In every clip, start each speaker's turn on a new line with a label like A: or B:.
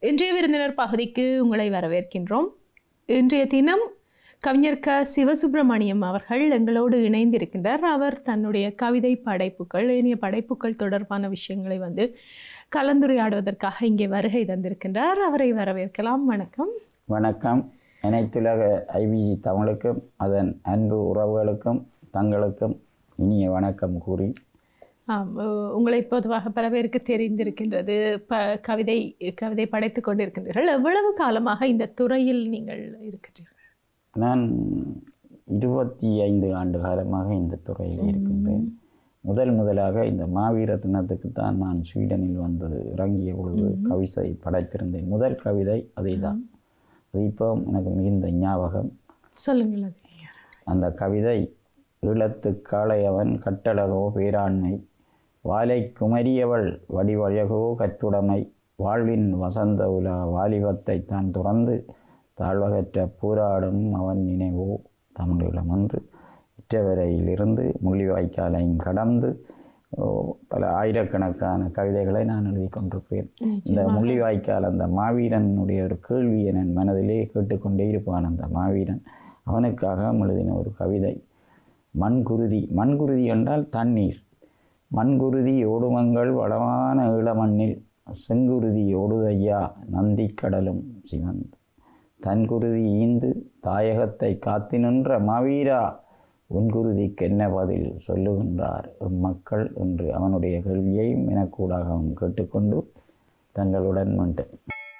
A: இன்றைய விருந்தினர் பகுதிக்கு உங்களை வரவேற்கின்றோம் இன்றைய தினம் கவிஞர் க சிவசுப்பிரமணியம் அவர்கள் எங்களோடு இணைந்திருக்கின்றார் அவர் தன்னுடைய கவிதை படைப்புகள் ஏனைய படைப்புகள் தொடர்பான விஷயங்களை வந்து கலந்துரையாடுவதற்காக இங்கே வருகை தந்திருக்கின்றார் அவரை வரவேற்கலாம் வணக்கம்
B: வணக்கம் அனைத்துலக ஐபிசி தமிழுக்கும் அதன் அன்பு உறவுகளுக்கும் தங்களுக்கும் இனிய வணக்கம் கூறி
A: ஆம், உ- உங்களை பொதுவாக பல பேருக்கு தெரிந்திருக்கின்றது ப கவிதை கவிதை படைத்து கொண்டிருக்கின்றீர்கள் எவ்வளவு காலமாக இந்த துறையில் நீங்கள் இருக்கின்றீர்கள்
B: நான் இருபத்தி ஐந்து ஆண்டு காலமாக இந்த துறையில் இருக்கின்றேன் முதல் முதலாக இந்த மாவீர தினத்துக்கு தான் நான் ஸ்வீடனில் வந்து இறங்கிய பொழுது கவிதை படைத்திருந்தேன் முதல் கவிதை அதே தான் அது இப்போ எனக்கு மிகுந்த ஞாபகம்
A: சொல்லுங்கள் அது
B: அந்த கவிதை ஈழத்து காளையவன் கட்டழகோ பேராண்மை வாலை குமரியவள் வடிவழகோ கற்றுடைமை வாழ்வின் வசந்த உலா வாலிபத்தை தான் துறந்து தாழ்வகற்ற போராடும் அவன் நினைவோ தமிழீழம் என்று இற்றவரையிலிருந்து முள்ளிவாய்க்காலையும் கடந்து ஓ, பல ஆயிரக்கணக்கான கவிதைகளை நான் எழுதி கொண்டிருக்கிறேன் இந்த முள்ளிவாய்க்கால் அந்த மாவீரனுடைய ஒரு கேள்வியை என் மனதிலே கேட்டுக்கொண்டே இருப்பான் அந்த மாவீரன் அவனுக்காக எழுதின ஒரு கவிதை மண்குருதி மண்குருதி என்றால் தண்ணீர் மண்குருதி ஓடுமங்கள் வளமான ஈழமண்ணில் செங்குருதி ஓடுதையா நந்திக்கடலும் சிவந்து தன்குருதி ஈந்து தாயகத்தை காத்து நின்ற மாவீரா உன்குருதிக்கென்ன பதில் சொல்லுகின்றார் மக்கள் என்று அவனுடைய கேள்வியையும் எனக்கூடாகவும் கேட்டுக்கொண்டு தங்களுடன் மீண்டும்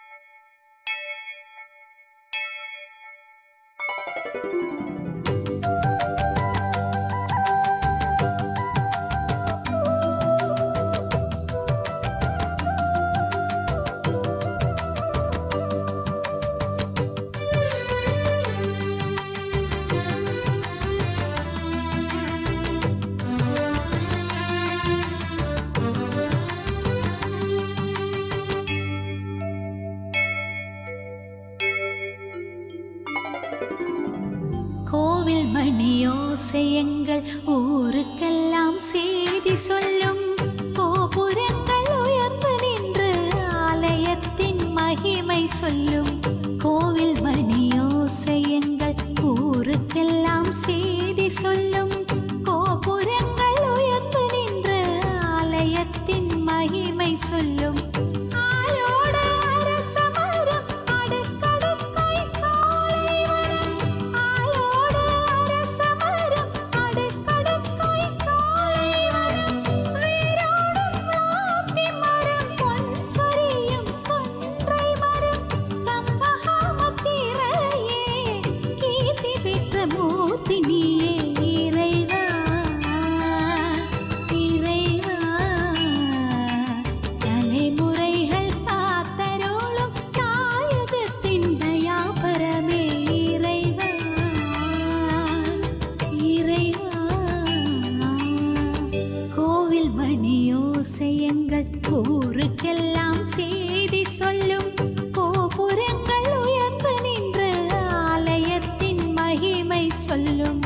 C: கோவில் மணியோசையங்கள் ஊருக்கெல்லாம் செய்தி சொல்லும் கோபுரங்கள் உயர்ந்து நின்று ஆலயத்தின் மகிமை சொல்லும் கோவில் மணியோசையங்கள் ஊருக்கெல்லாம் செய்தி சொல்லும் கோபுரங்கள் உயர்ந்து நின்று ஆலயத்தின் மகிமை சொல்லும் ஆளோட அரசமரம் அடுக்கடுக்காய் காலை வரும் ஆளோட அரசமரம் அடுக்கடுக்காய் காலை வரும் வேரோடும் ராத்தி மரம் பொன் சொரியும் கொன்றை மரம் கம்பகாமத்திரையே கீர்த்தி பெற்ற மூர்த்தினியே இறைவா இறைவா தலைமுறைகள் காத்தருளும் தாயகத்தின் தயாபரமே இறைவா இறைவா கோவில் மணியோசையங்கள் ஊருக்கெல்லாம் செய்தி சொல்லும் கோபுரங்கள் உயர்ந்து நின்று ஆலயத்தின் மகிமை சொல்லும்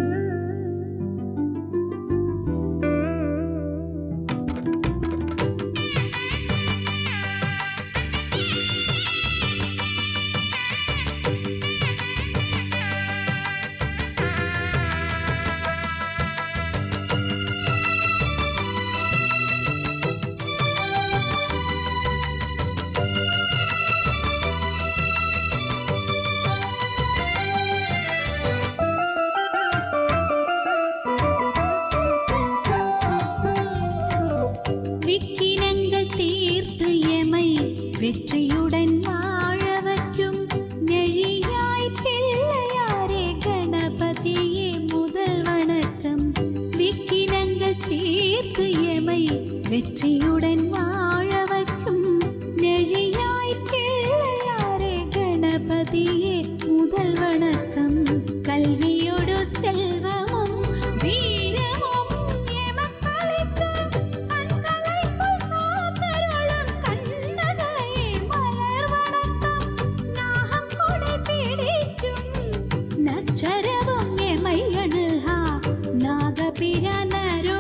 C: விக்கினங்கள் தீர்த்து எமை வெற்றியுடன் வாழ வைக்கும் நெழியாய் பிள்ளையாரே கணபதியே முதல் வணக்கம் விக்கினங்கள் தீர்த்து எமை வெற்றியுடன் வாழ வைக்கும் நெழியாய் பிள்ளையாரே கணபதியே முதல் வணக்கம் கல்வியோடு செல்வமும் வீரமும் எமக்களித்து கண்களைக்குள் காத்தருளும் கண்ணகையே மலர் வணக்கம் நாகம் கொடை பிடிக்கும் நச்சரவம் எமை அணுகா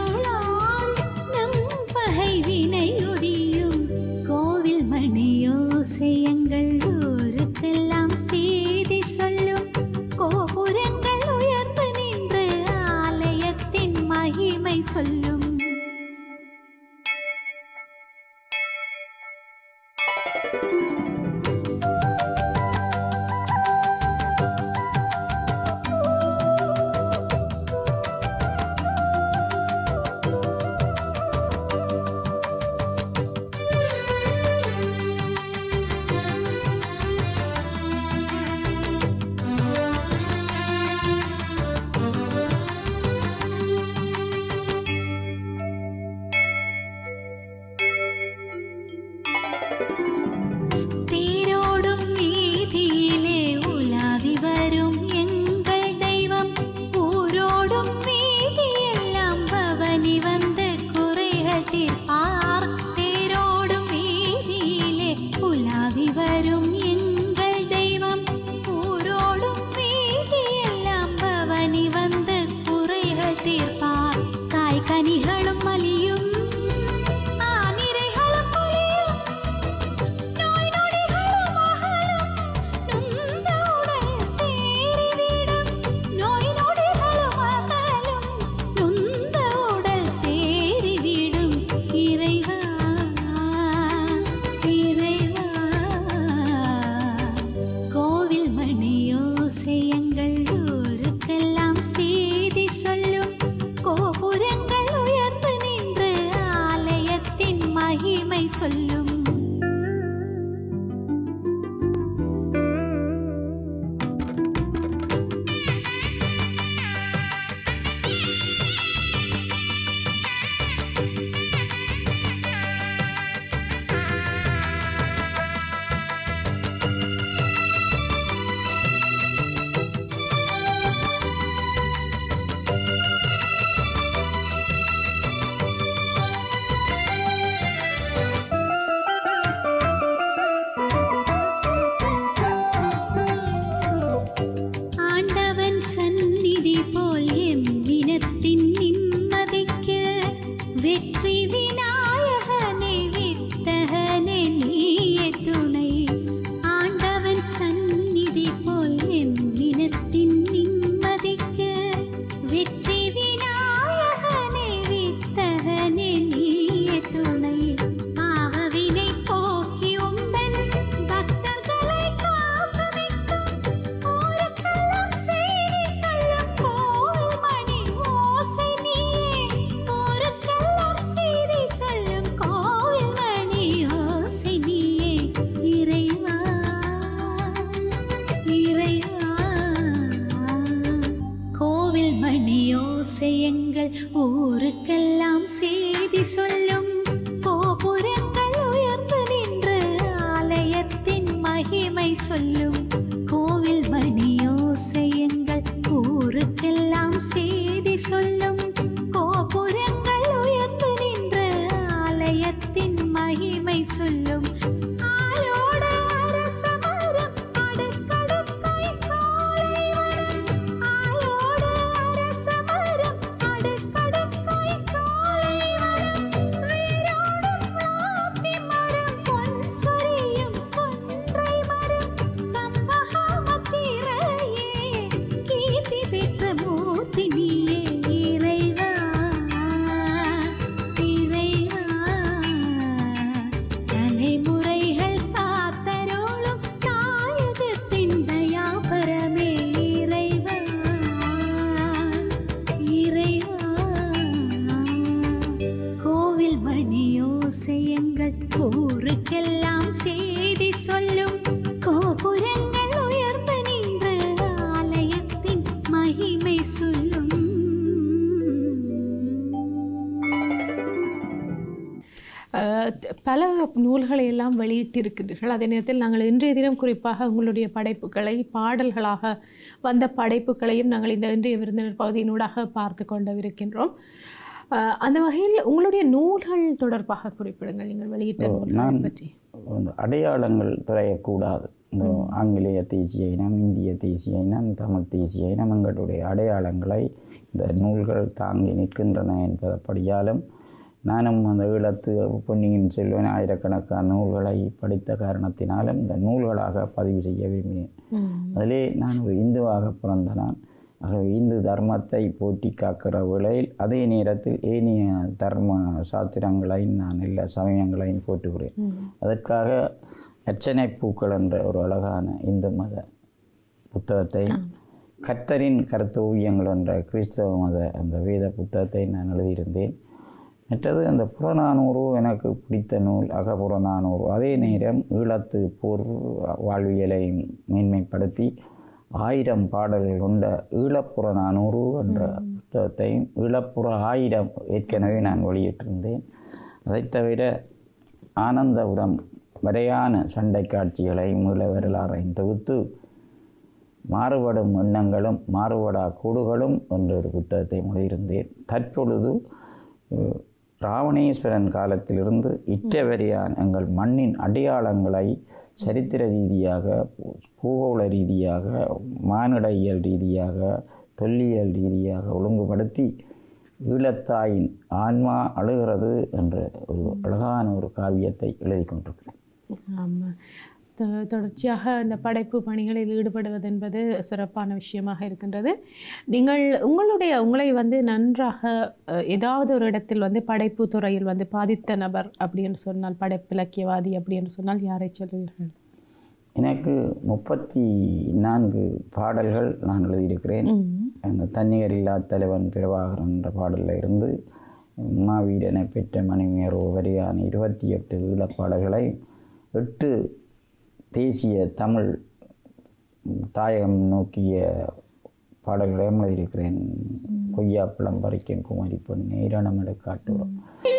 C: நாகபிரனருளால் நம் பகை வினை ஒடியும் கோவில் மணியோ ஓசை எங்கள் ஊருக்கெல்லாம் செய்தி சொல்லும் கோபுரங்கள் உயர்ந்து நின்று ஆலயத்தின் மகிமை சொல்லும் தேரோடும் வீதியிலே உலாவி வரும் எங்கள் தெய்வம் ஊரோடும் வீதியெல்லாம் பவனி வந்து குறைகள் தீர்ப்பார் தேரோடும் வீதியிலே உலாவி வரும் எங்கள் தெய்வம் ஊரோடும் வீதியெல்லாம் பவனி வந்து குறைகள் தீர்ப்பார் காய் கனிகளும் மலியும் ஆனிரைகளும் பொலியும் நோய் நொடிகளும் அகலும் நொந்த உடல் தேறிவிடும் நோய் நொடிகளும் அகலும் நொந்த உடல் தேறிவிடும் இறைவா இறைவா கோவில் மணியோசை எங்கள் ஊருக்கெல்லாம் செய்தி சொல்லும் கோபுரங்கள் உயர்ந்து நின்று ஆலயத்தின் மகிமை சொல்லும் ஆண்டவன் சந்நிதி போல் எம்மினத்தின் நிம்மதிக்கு வெற்றி விநாயகனே வித்தகனே நீயே துணை ஆண்டவன் சந்நிதி போல் எம்மினத்தின் நிம்மதிக்கு வெற்றி விநாயகனே வித்தகனே நீயே துணை பாவவினை போக்கி உந்தன் பக்தர்களை காக்க வைக்கும் ஊருக்கெல்லாம் செய்தி சொல்லும் கோவில் மணி ஓசை நீயே ஊருக்கெல்லாம் செய்தி சொல்லும் கோவில் மணி ஓசை நீயே இறைவா இறைவா கோவில் மணி ஓசை எங்கள் ஊருக்கெல்லாம் செய்தி சொல்லும் கோபுரங்கள் உயர்ந்து நின்று ஆலயத்தின் மகிமை சொல்லும் கோவில் மணி ஓசை எங்கள் ஊருக்கெல்லாம் செய்தி சொல்லும் கோபுரங்கள் உயர்ந்து நின்று ஆலயத்தின் மகிமை சொல்லும் ஆளோட அரசமரம் அடுக்கடுக்காய் காலை வரும் ஆளோட அரசமரம் அடுக்கடுக்காய் காலை வரும் வேரோடும் நாத்தி மரம் பொன் சொரியும் கொன்றை மரம் கம்பகாமத்திரையே கீர்த்தி பெற்ற மூர்த்தி நீயே இறைவா இறைவா தலைமுறைகள் காத்தருளும் தாயகத்தின் தயாபரமே இறைவா இறைவா கோவில் மணியோசை எங்கள் ஊருக்கெல்லாம் செய்தி சொல்லும் கோபுரங்கள் உயர்ந்து நின்று ஆலயத்தின் மகிமை சொல்லும்
A: அஹ், பல நூல்களை எல்லாம் வெளியிட்டிருக்கின்றீர்கள் அதே நேரத்தில் நாங்கள் இன்றைய தினம் குறிப்பாக உங்களுடைய படைப்புகளை பாடல்களாக வந்த படைப்புகளையும் நாங்கள் இந்த இன்றைய விருந்தினர் பகுதியினூடாக பார்த்து கொண்டவிருக்கின்றோம் அஹ், அந்த வகையில் உங்களுடைய நூல்கள் தொடர்பாக குறிப்பிடுங்கள் நீங்கள் வெளியிட்ட நூல்களை
B: நான்
A: பற்றி
B: வந்து அடையாளங்கள் துறையக்கூடாது இந்த ஆங்கிலேய தேசிய இனம் இந்திய தேசிய இனம் தமிழ் தேசிய இனம் எங்களுடைய அடையாளங்களை இந்த நூல்கள் தாங்கி நிற்கின்றன என்பதப்படியாலும் நானும் அந்த ஈழத்து பொன்னியின் செல்வன் ஆயிரக்கணக்கான நூல்களை படித்த காரணத்தினாலும் இந்த நூல்களாக பதிவு செய்ய விரும்பினேன்
A: ம்.
B: அதிலே நான் ஒரு இந்துவாக பிறந்த நான் ஆகவே இந்து தர்மத்தை போற்றி காக்கிற வேளையில் அதே நேரத்தில் ஏனைய தர்ம சாஸ்திரங்களையும் நான் எல்லா சமயங்களையும் போற்றுகிறேன்
A: ம்.
B: அதற்காக அர்ச்சனை பூக்கள் என்ற ஒரு அழகான இந்து மத புத்தகத்தை கர்த்தரின் கருத்தோவியங்கள் என்ற கிறிஸ்தவ மத அந்த வேத புத்தகத்தை நான் எழுதியிருந்தேன் மற்றது அந்த புறநானூறு எனக்கு பிடித்த நூல் அகப்புறநானூறு அதே நேரம் ஈழத்து போர் வாழ்வியலை மேன்மைப்படுத்தி ஆயிரம் பாடல்கள் கொண்ட ஈழப்புறநானூறு என்ற புத்தகத்தையும் ஈழப்புற ஆயிரம் ஏற்கனவே நான் வெளியிட்டிருந்தேன் அதைத் தவிர ஆனந்தபுரம் வரையான சண்டை காட்சிகளை மீள வரலாறையும் தொகுத்து மாறுபடும் எண்ணங்களும் மாறுபடா கூடுகளும் என்ற ஒரு புத்தகத்தை எழுதியிருந்தேன் தற்பொழுது அஹ், ராவணேஸ்வரன் காலத்திலிருந்து இற்றவரையான் எங்கள் மண்ணின் அடையாளங்களை சரித்திர ரீதியாக பூகோள ரீதியாக மானிடையியல் ரீதியாக தொல்லியல் ரீதியாக ஒழுங்குபடுத்தி ஈழத்தாயின் ஆன்மா அழுகிறது என்ற ஒரு அழகான ஒரு காவியத்தை எழுதி கொண்டிருக்கிறேன்
A: ஆமாம் தொ- தொடர்ச்சியாக இந்த படைப்பு பணிகளில் ஈடுபடுவது என்பது சிறப்பான விஷயமாக இருக்கின்றது நீங்கள் உங்களுடைய உங்களை வந்து நன்றாக அஹ், ஏதாவது ஒரு இடத்தில் வந்து படைப்பு துறையில் வந்து பாதித்த நபர் அப்படின்னு சொன்னால் படைப்பிலக்கியவாதி அப்படின்னு சொன்னால் யாரை சொல்லுவீர்கள்
B: எனக்கு முப்பத்தி நான்கு பாடல்கள் நான் எழுதியிருக்கிறேன்
A: ம்.
B: அந்த தன்னிகர் இல்லா தலைவன் பிரபாகரன் என்ற பாடலில் இருந்து மாவீரனை பெற்ற மணிமேரோ வரையான இருபத்தி எட்டு ஈழப்பாடல்களை எட்டு தேசிய தமிழ் தாயகம் நோக்கிய பாடல்களையும் எழுதியிருக்கிறேன் கொய்யாப்பழம் பறிக்கும் குமரி பொண்ணு இரணமிட காட்டுறோம்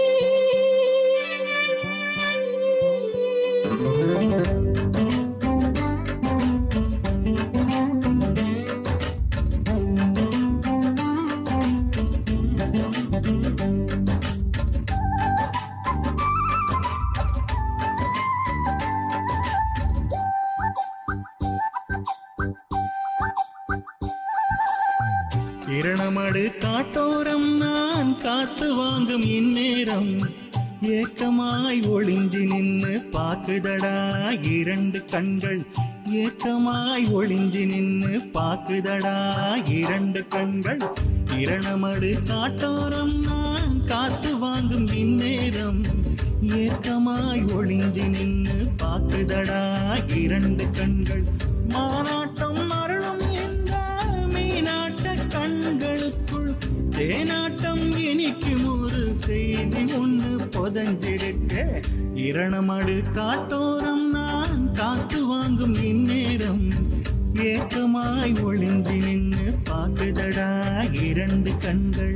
D: இரணமடு காட்டோரம் நான் காத்து வாங்கும் இந்நேரம் ஏக்கமாய் ஒளிஞ்சி நின்னு பாக்குதடா இரண்டு கண்கள் ஏக்கமாய் ஒளிஞ்சி நின்னு பாக்குதடா இரண்டு கண்கள் இரணமடு காட்டோரம் நான் காத்து வாங்கும் இந்நேரம் ஏக்கமாய் ஒளிஞ்சி நின்னு பாக்குதடா இரண்டு கண்கள் மானாட்டம் மரணம் என்ற மீனாட்ட கண்களுக்குள் தேனாட்டம் இனிக்கும் ஒரு செய்தி ஒண்ணு புதஞ்சிருக்க இரணமடு காட்டோரம் நான் காத்து வாங்கும் இந்நேரம் ஏக்கமாய் ஒளிஞ்சி நின்னு பாக்குதடா இரண்டு கண்கள்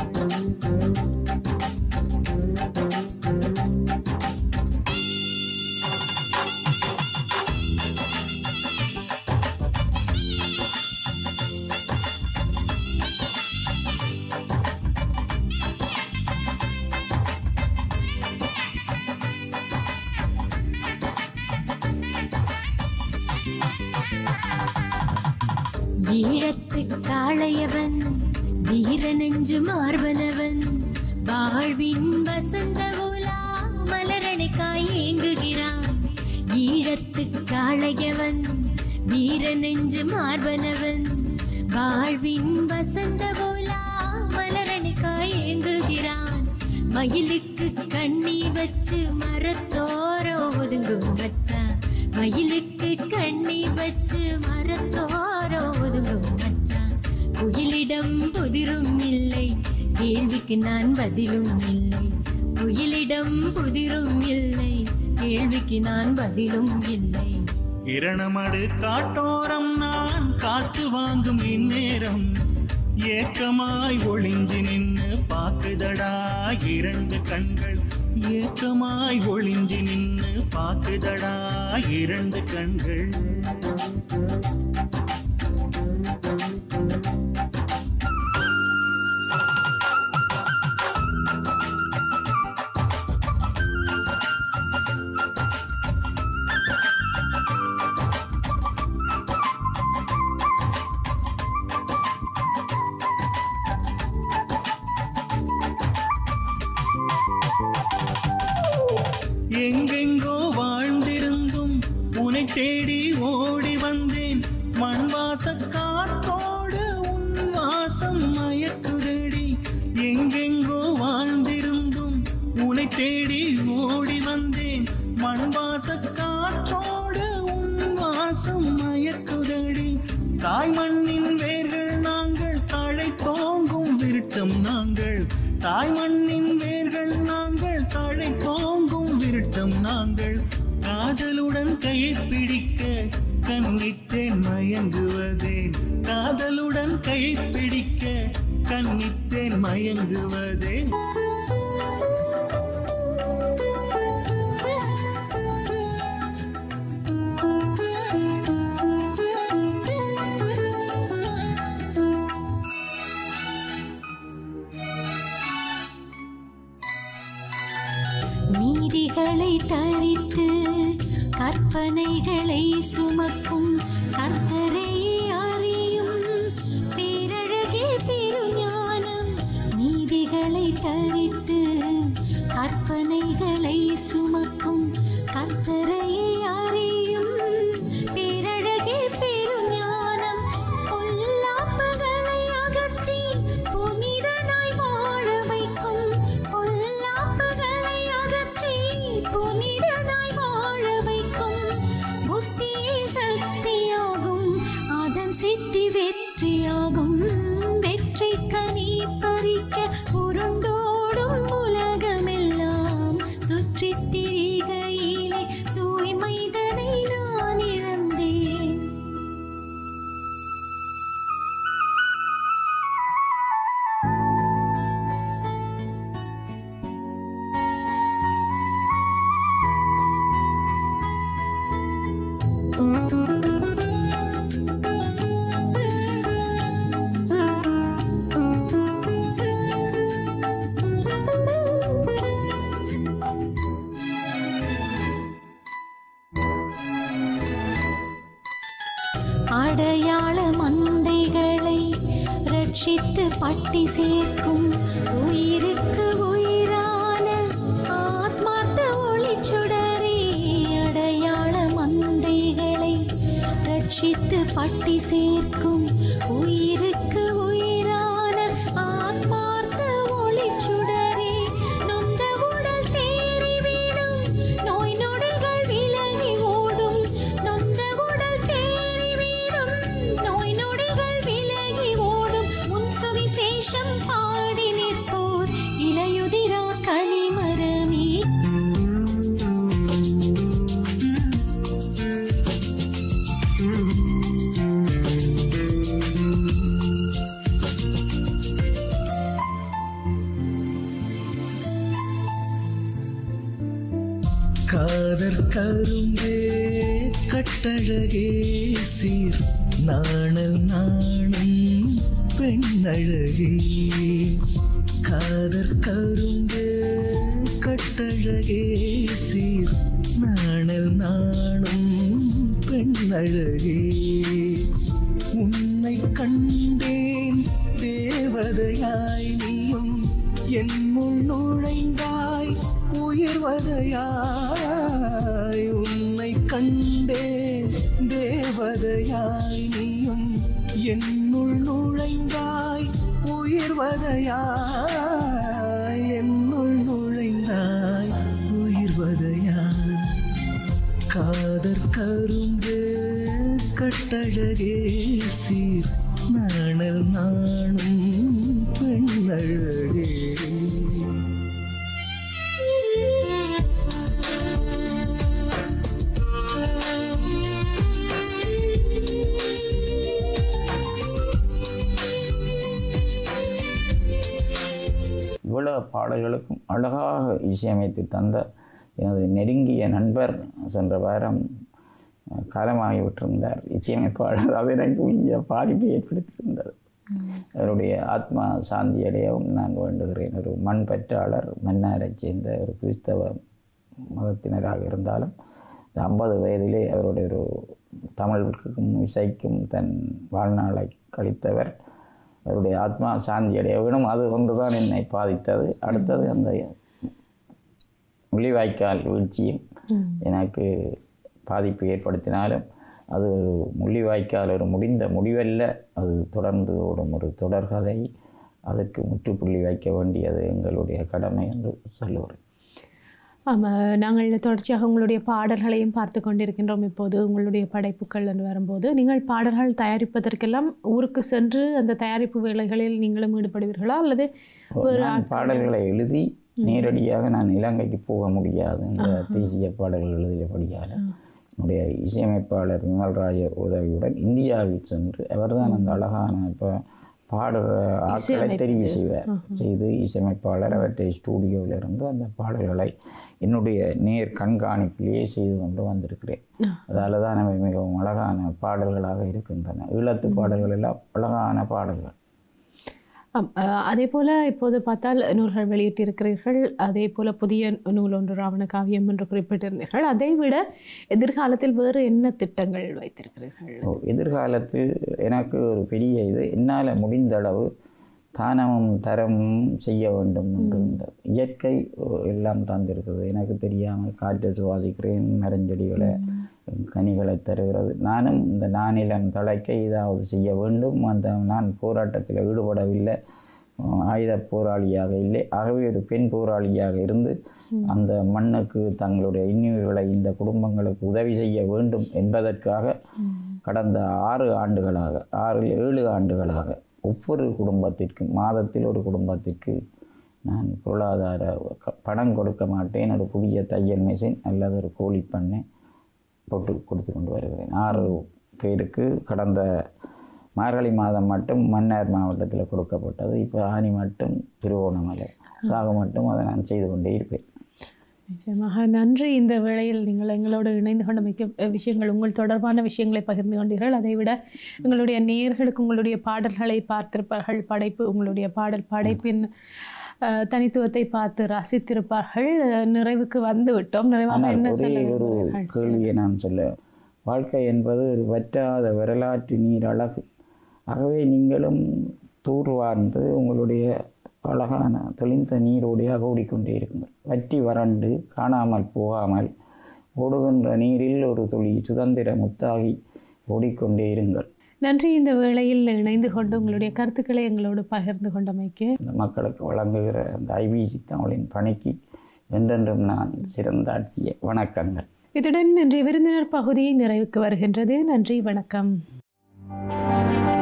C: ஈழத்து காளையவன் வீர நெஞ்சு மார்பனவன் வாழ்வின் வசந்த உலா மலரணைக்காய் ஏங்குகிறான் ஈழத்து காளையவன் வீர நெஞ்சு மார்பனவன் வாழ்வின் வசந்த உலா மலரணைக்காய் ஏங்குகிறான் மயிலுக்கு கண்ணி வச்சு மரத்தோரோ ஒதுங்கும் மச்சான் மயிலுக்கு கண்ணி வச்சு மரத்தோரோ ஒதுங்கும் மச்சான் குயிலிடம் புதிரும் இல்லை கேள்விக்கு நான் பதிலும் இல்லை குயிலிடம் புதிரும் இல்லை கேள்விக்கு நான் பதிலும் இல்லை
D: இரணமடு காட்டோரம் நான் காத்து வாங்கும் இந்நேரம் ஏக்கமாய் ஒளிஞ்சு நின்னு பாக்குதடா இரண்டு கண்கள் ஏக்கமாய் ஒளிஞ்சு நின்னு பாக்குதடா இரண்டு கண்கள் தேடி ஓடி வந்தேன் மண் வாச காற்றோடு உன் வாசம் மயக்குதடி எங்கெங்கோ வாழ்ந்திருந்தும் உன்னை தேடி ஓடி வந்தேன் மண் வாச காற்றோடு உன் வாசம் மயக்குதடி தாய் மண்ணின் வேர்கள் நாங்கள் தழை தோங்கும் விருட்சம் நாங்கள் தாய் மண்ணின் வேர்கள் நாங்கள் தழை தோங்கும் விருட்சம் நாங்கள் காதலுடன் கையை பிடிக்க கண்ணித்தேன் மயங்குவதேன் காதலுடன் கையை பிடிக்க கண்ணித்தேன் மயங்குவதேன்
C: நீதிகளை தரித்து கற்பனைகளை சுமக்கும் கர்த்தரை அறியும் பேரழகே பெருஞானம் நீதிகளை தரித்து கற்பனைகளை சுமக்கும் கர்த்தரை அறியும் பேரழகே பெருஞானம் பொல்லாப்புகளை அகற்றி புனிதனாய் வாழ வைக்கும் பொல்லாப்புகளை அகற்றி புனிதனாய் வாழ வைக்கும் புத்தியே சக்தியாகும் அதன் சித்தி வெற்றியாகும் வெற்றி கனி பறிக்க உருண்டோடும் உலகமெல்லாம் சுற்றித் திரிகையிலே தூய்மைதனை நான் இழந்தேன் அடையாள மந்தைகளை ரட்சித்து பட்டி சேர்க்கும் உயிருக்கு உயிரான ஆத்மார்த்த ஒளிச்சுடரே அடையாள மந்தைகளை ரட்சித்து பட்டி சேர்க்கும் உயிருக்கு உயிரான ஆத்மார்த்த ஒளிச்சுடரே நொந்த உடல் தேறி வீடும் நோய் நொடிகள் விலகி ஓடும் நொந்த உடல் தேறி வீடும் நோய் நொடிகள் விலகி ஓடும் உன் சுவிசேஷம் பாடி நிற்போர் இலையுதிரா கனிமரமே
D: காதற் கரும்பே கட்டழகே சீர் நாணல் நாணும் பெண்ணழகே காதற் கரும்பே கட்டழகே சீர் நாணல் நாணும் பெண்ணழகே உன்னை கண்டேன் தேவதையாய் நீயும் என் முள் நுழைந்தாய் உயிர்வதையாய் உன்னை கண்டேன் தேவதையாய் நீயும் என்னுள் நுழைந்தாய் உயிர்வதையாய் என்னுள் நுழைந்தாய் உயிர்வதையாய் காதற் கரும்பு கட்டழகே சீர் நாணல் நாணும் பெண்ணழகே
B: இவ்வளவு பாடல்களுக்கும் அழகாக இசையமைத்து தந்த எனது நெருங்கிய நண்பர் சென்ற வாரம் அஹ், காலமாகிவிட்டிருந்தார் இசையமைப்பாளர் அது எனக்கு இங்கே பாதிப்பை ஏற்படுத்தியிருந்தது அவருடைய ஆத்மா சாந்தி அடையவும் நான் வேண்டுகிறேன் ஒரு மண் பற்றாளர் மன்னாரைச் சேர்ந்த ஒரு கிறிஸ்தவ மதத்தினராக இருந்தாலும் இந்த ஐம்பது வயதிலே அவருடைய ஒரு தமிழுக்கும் இசைக்கும் தன் வாழ்நாளை கழித்தவர் அவருடைய ஆத்மா சாந்தி அடைய வேணும் அது ஒன்றுதான் என்னை பாதித்தது அடுத்தது அந்த முள்ளிவாய்க்கால் வீழ்ச்சியும் எனக்கு பாதிப்பு ஏற்படுத்தினாலும் அது ஒரு முள்ளிவாய்க்கால் ஒரு முடிந்த முடிவல்ல அது தொடர்ந்து ஓடும் ஒரு தொடர்கதை அதற்கு முற்றுப்புள்ளி வைக்க வேண்டியது எங்களுடைய கடமை என்று சொல்லுகிறேன்
A: ஆமாம் நாங்கள் தொடர்ச்சியாக உங்களுடைய பாடல்களையும் பார்த்து கொண்டிருக்கின்றோம் இப்போது உங்களுடைய படைப்புகள் என்று வரும்போது நீங்கள் பாடல்கள் தயாரிப்பதற்கெல்லாம் ஊருக்கு சென்று அந்த தயாரிப்பு வேலைகளில் நீங்களும் ஈடுபடுவீர்களா அல்லது ஒரு
B: நான் பாடல்களை எழுதி நேரடியாக நான் இலங்கைக்கு போக முடியாது இந்த தேசிய பாடல்கள் எழுதியபடியால் என்னுடைய இசையமைப்பாளர் விமல்ராஜ உதவியுடன் இந்தியாவில் சென்று அவர்தான் அந்த அழகான இப்போ பாடுற ஆட்களை தெரிவு செய்வார் செய்து இசையமைப்பாளர் அவற்றை ஸ்டூடியோவில் இருந்து அந்த பாடல்களை என்னுடைய நேர் கண்காணிப்பிலேயே செய்து கொண்டு வந்திருக்கிறேன் அதால தான் அவை மிகவும் அழகான பாடல்களாக இருக்கின்றன ஈழத்து பாடல்கள் எல்லாம் அழகான பாடல்கள்
A: ஆம், அஹ், அதே போல இப்போது பார்த்தால் நூல்கள் வெளியிட்டிருக்கிறீர்கள் அதே போல புதிய நூல் ஒன்று ராவண காவியம் என்று குறிப்பிட்டிருந்தீர்கள் அதை விட எதிர்காலத்தில் வேறு என்ன திட்டங்கள் வைத்திருக்கிறீர்கள்
B: ஓ, எதிர்காலத்தில் எனக்கு ஒரு பெரிய இது என்னால் முடிந்த அளவு தானமும் தரமும் செய்ய வேண்டும் என்று இருந்தது. இயற்கை ஓ, எல்லாம் தந்திருக்கிறது எனக்கு தெரியாமல் காற்றை சுவாசிக்கிறேன் மரஞ்செடிகளை கனிகளை தருகிறது நானும் இந்த நானிலம் தழைக்க ஏதாவது செய்ய வேண்டும் அந்த நான் போராட்டத்தில் ஈடுபடவில்லை அஹ் ஆயுத போராளியாக இல்லை ஆகவே ஒரு பெண் போராளியாக இருந்து அந்த மண்ணுக்கு தங்களுடைய இன்னுயிர்களை இந்த குடும்பங்களுக்கு உதவி செய்ய வேண்டும் என்பதற்காக கடந்த ஆறு ஆண்டுகளாக ஆறு ஏழு ஆண்டுகளாக ஒவ்வொரு குடும்பத்திற்கும் மாதத்தில் ஒரு குடும்பத்திற்கு நான் பொருளாதார க- பணம் கொடுக்க மாட்டேன் ஒரு புதிய தையல் மிஷின் அல்லது ஒரு கோழி பண்ணை போட்டு கொடுத்து கொண்டு வருகிறேன் ஆறு பேருக்கு கடந்த மார்கழி மாதம் மட்டும் மன்னார் மாவட்டத்தில் கொடுக்கப்பட்டது இப்போ ஆனி மட்டும் திருவோணமலை சாக மட்டும் அதை நான் செய்து கொண்டே இருப்பேன்
A: நிச்சயமாக நன்றி இந்த வேளையில் நீங்கள் எங்களோடு இணைந்து கொண்ட மிக்க அஹ், விஷயங்கள் உங்கள் தொடர்பான விஷயங்களை பகிர்ந்து கொண்டீர்கள் அதை விட எங்களுடைய நேயர்களுக்கு உங்களுடைய பாடல்களை பார்த்திருப்பார்கள் படைப்பு உங்களுடைய பாடல் படைப்பின் அஹ், தனித்துவத்தை பார்த்து ரசித்திருப்பார்கள் அஹ், நிறைவுக்கு வந்து விட்டோம் நிறைவாக
B: ஆனால்
A: என்ன
B: ஒரே
A: சொல்ல
B: ஒரு
A: விரும்புகிறீர்கள்?
B: கேள்வியை நான் சொல்ல வாழ்க்கை என்பது ஒரு வற்றாத வரலாற்று நீர் அழகு ஆகவே நீங்களும் தூர்வார்ந்து உங்களுடைய அழகான தெளிந்த நீரோடையாக ஓடிக்கொண்டே இருக்குங்கள் வற்றி வறண்டு காணாமல் போகாமல் ஓடுகின்ற நீரில் ஒரு துளி சுதந்திர முத்தாகி ஓடிக்கொண்டே இருங்கள்
A: நன்றி இந்த வேளையில் இணைந்து கொண்டு உங்களுடைய கருத்துக்களை எங்களோடு பகிர்ந்து கொண்டமைக்கு
B: இந்த மக்களுக்கு வழங்குகிற அந்த ஐபிசி தமிழின் பணிக்கு என்றென்றும் நான் சிறந்தாட்சிய வணக்கங்கள்
A: இத்துடன் இன்றைய விருந்தினர் பகுதி நிறைவுக்கு வருகின்றது நன்றி வணக்கம்